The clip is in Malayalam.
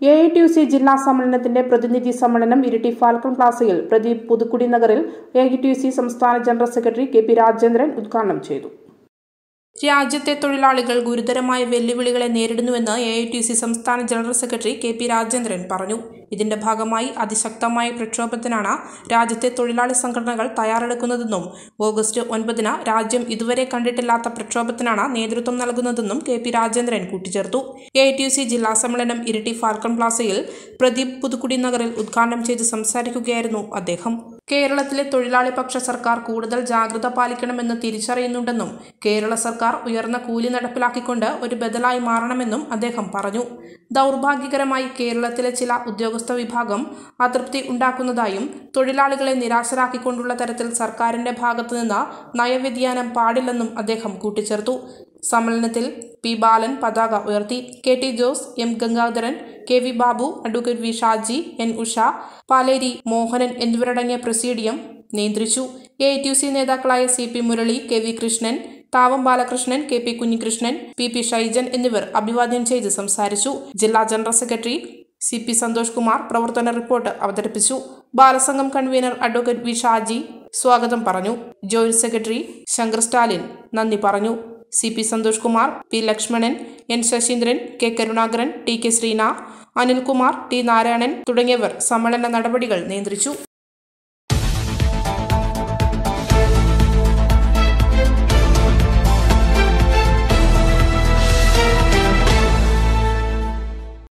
A I T U C ജില്ലാ സമ്മേളനത്തിന്റെ പ്രതിനിധി സമ്മേളനം ഇരിട്ടി ഫാൽക്കൺ പ്ലാസയിൽ പ്രദീപ് പുതുക്കുടി നഗറിൽ A I T U C സംസ്ഥാന general secretary K P Rajendran ഉദ്ഘാടനം ചെയ്തു രാജ്യത്തെ തൊഴിലാളികൾ ഗുരുതരമായ വെല്ലുവിളികളെ നേരിടുന്നുവെന്ന് എ ഐ ടി സി സംസ്ഥാന general secretary K P Rajendran പറഞ്ഞു ഇതിന്റെ ഭാഗമായി അതിശക്തമായ പ്രക്ഷോഭത്തിനാണ് രാജ്യത്തെ തൊഴിലാളി സംഘടനകൾ തയ്യാറെടുക്കുന്നതെന്നും ഓഗസ്റ്റ് ഒൻപതിന് രാജ്യം ഇതുവരെ കണ്ടിട്ടില്ലാത്ത പ്രക്ഷോഭത്തിനാണ് നേതൃത്വം നൽകുന്നതെന്നും കെ പി രാജേന്ദ്രൻ കൂട്ടിച്ചേർത്തു എ ഐ ടി സി ജില്ലാ സമ്മേളനം ഇരിട്ടി ഫാൽക്കൺ പ്ലാസയിൽ പ്രദീപ് പുതുക്കുടി നഗറിൽ ഉദ്ഘാടനം ചെയ്ത് സംസാരിക്കുകയായിരുന്നു അദ്ദേഹം കേരളത്തിലെ തൊഴിലാളി പക്ഷ സർക്കാർ കൂടുതൽ ജാഗ്രത പാലിക്കണമെന്ന് തിരിച്ചറിയുന്നുണ്ടെന്നും കേരള സർക്കാർ ഉയർന്ന കൂലി നടപ്പിലാക്കിക്കൊണ്ട് ഒരു ബദലായി മാറണമെന്നും അദ്ദേഹം പറഞ്ഞു ദൗർഭാഗ്യകരമായി കേരളത്തിലെ ചില ഉദ്യോഗസ്ഥ വിഭാഗം അതൃപ്തി ഉണ്ടാക്കുന്നതായും തൊഴിലാളികളെ നിരാശരാക്കിക്കൊണ്ടുള്ള തരത്തിൽ സർക്കാരിന്റെ ഭാഗത്തുനിന്ന് നയവ്യതിയാനം പാടില്ലെന്നും അദ്ദേഹം കൂട്ടിച്ചേർത്തു സമ്മേളനത്തിൽ പി ബാലൻ പതാക ഉയർത്തി K T Jose M Gangadharan K V Babu advocate V Shaji N Usha Paleri Mohanan എന്നിവരടങ്ങിയ പ്രസീഡിയം നിയന്ത്രിച്ചു എ ടി യു സി നേതാക്കളായ C P Murali K V Krishnan Thavam Balakrishnan K P Kunhikrishnan P P Shaijan എന്നിവർ അഭിവാദ്യം ചെയ്ത് സംസാരിച്ചു ജില്ലാ general secretary C P Santhosh Kumar പ്രവർത്തന റിപ്പോർട്ട് അവതരിപ്പിച്ചു Balasangham convener advocate V Shaji സ്വാഗതം പറഞ്ഞു ജോയിന്റ് സെക്രട്ടറി ശങ്കർ സ്റ്റാലിൻ നന്ദി പറഞ്ഞു C P Santhosh Kumar P Lakshmanan N Sasheendran K Karunakaran T K Sreena Anilkumar T Narayanan തുടങ്ങിയവർ സമ്മേളന നടപടികൾ നിയന്ത്രിച്ചു